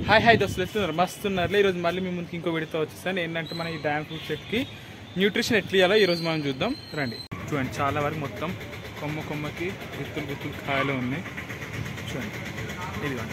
Hi hi దోస్తులు ఎత్తున్నారు మస్తు ఉన్నారు ఈరోజు మళ్ళీ మీ ముందుకి ఇంకో విడితో వచ్చేస్తాను ఏంటంటే మన ఈ డ్యామ్ ఫ్రూట్ చెట్కి న్యూట్రిషన్ ఎట్లా ఇవ్వాలో ఈరోజు మనం చూద్దాం రండి చూడండి చాలా వరకు మొత్తం కొమ్మ కొమ్మకి గుత్తులు గుత్తులు కాయలు ఉన్నాయి చూడండి ఇదిగోండి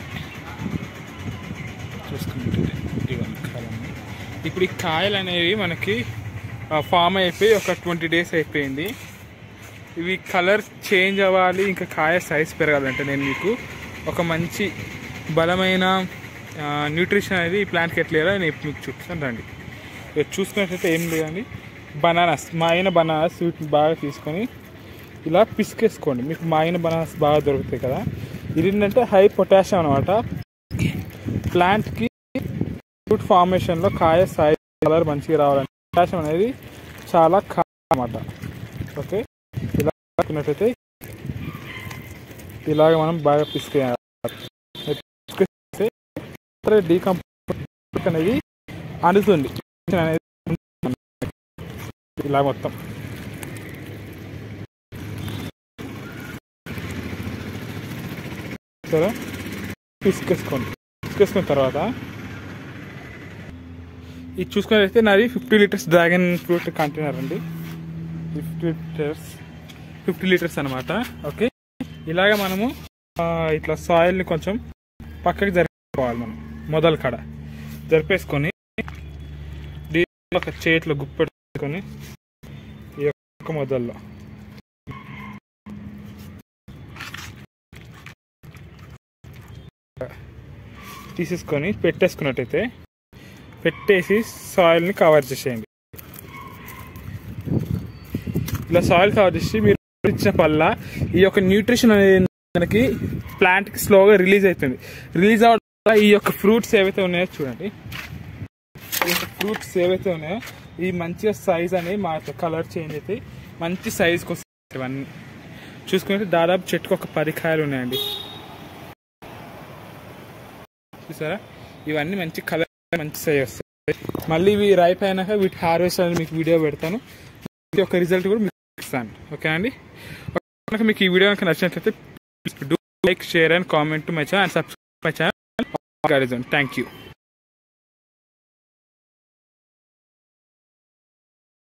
చూసుకుంటే ఇదిగోండి కాయలు ఉన్నాయి. ఇప్పుడు ఈ కాయలు అనేవి మనకి ఫామ్ అయిపోయి ఒక ట్వంటీ డేస్ అయిపోయింది ఇవి కలర్ చేంజ్ అవ్వాలి ఇంకా కాయ సైజ్ పెరగాలంటే నేను మీకు ఒక మంచి బలమైన న్యూట్రిషన్ అనేది ఈ ప్లాంట్కి ఎట్లా వేయాలో నేను ఇప్పుడు మీకు చూపిస్తాను రండి ఇక చూసుకున్నట్లయితే ఏం లేదండి బనానాస్ మాయిన బనానాస్ వీటిని బాగా తీసుకొని ఇలా పిసికేసుకోండి మీకు మాయిన బనానాస్ బాగా దొరుకుతాయి కదా ఇది ఏంటంటే హై పొటాషియం అనమాట ప్లాంట్కి ఫ్రూట్ ఫార్మేషన్లో కాయ సైజ్ కలర్ మంచిగా రావాలంటే పొటాషియం అనేది చాలా అన్నమాట ఓకే ఇలా అనుకున్నట్టయితే ఇలాగ మనం బాగా పిసికేయాలి డీకంపోజ్ అనేది అందుతుంది అనేది ఇలా మొత్తం సరే పిసికేసుకోండి పిసికేసుకున్న తర్వాత ఇది చూసుకున్నట్లయితే నాది fifty litres dragon fruit container అండి ఫిఫ్టీ లీటర్స్ ఫిఫ్టీ లీటర్స్ అనమాట ఓకే ఇలాగ మనము ఆ, ఇట్లా సాయిల్ని కొంచెం పక్కకి జరిపోవాలి మనం మొదల కాడ జరిపేసుకొని దీంట్లో ఒక చేతిలో గుప్పెట్టుకొని ఈ యొక్క మొదల్లో తీసేసుకొని పెట్టేసుకున్నట్టయితే పెట్టేసి సాయిల్ని కవర్ చేసేయండి ఇలా సాయిల్ కవర్ చేసి మీరు ఇచ్చిన పల్ల ఈ యొక్క న్యూట్రిషన్ అనేది మనకి ప్లాంట్ కి స్లోగా రిలీజ్ అవుతుంది రిలీజ్ అవడం వల్ల ఈ యొక్క ఫ్రూట్స్ ఏవైతే ఉన్నాయో చూడండి ఈ యొక్క ఫ్రూట్స్ ఏవైతే ఉన్నాయో ఈ మంచిగా సైజ్ అనేది మారుతాయి కలర్ చేంజ్ అవుతాయి మంచి సైజ్కి వస్తాయి ఇవన్నీ చూసుకుంటే దాదాపు చెట్టుకు ఒక పది కాయలు ఉన్నాయండి చూసారా ఇవన్నీ మంచి కలర్ మంచి సైజ్ వస్తాయి మళ్ళీ ఇవి రైప్ అయినాక వీటి హార్వెస్ట్ అనేది మీకు వీడియో పెడతాను ఈ యొక్క రిజల్ట్ కూడా మీకు ఇస్తాను ఓకే అండి కనుక మీకు ఈ వీడియో కనుక నచ్చినట్లయితే do like share and comment my channel and subscribe my channel thank you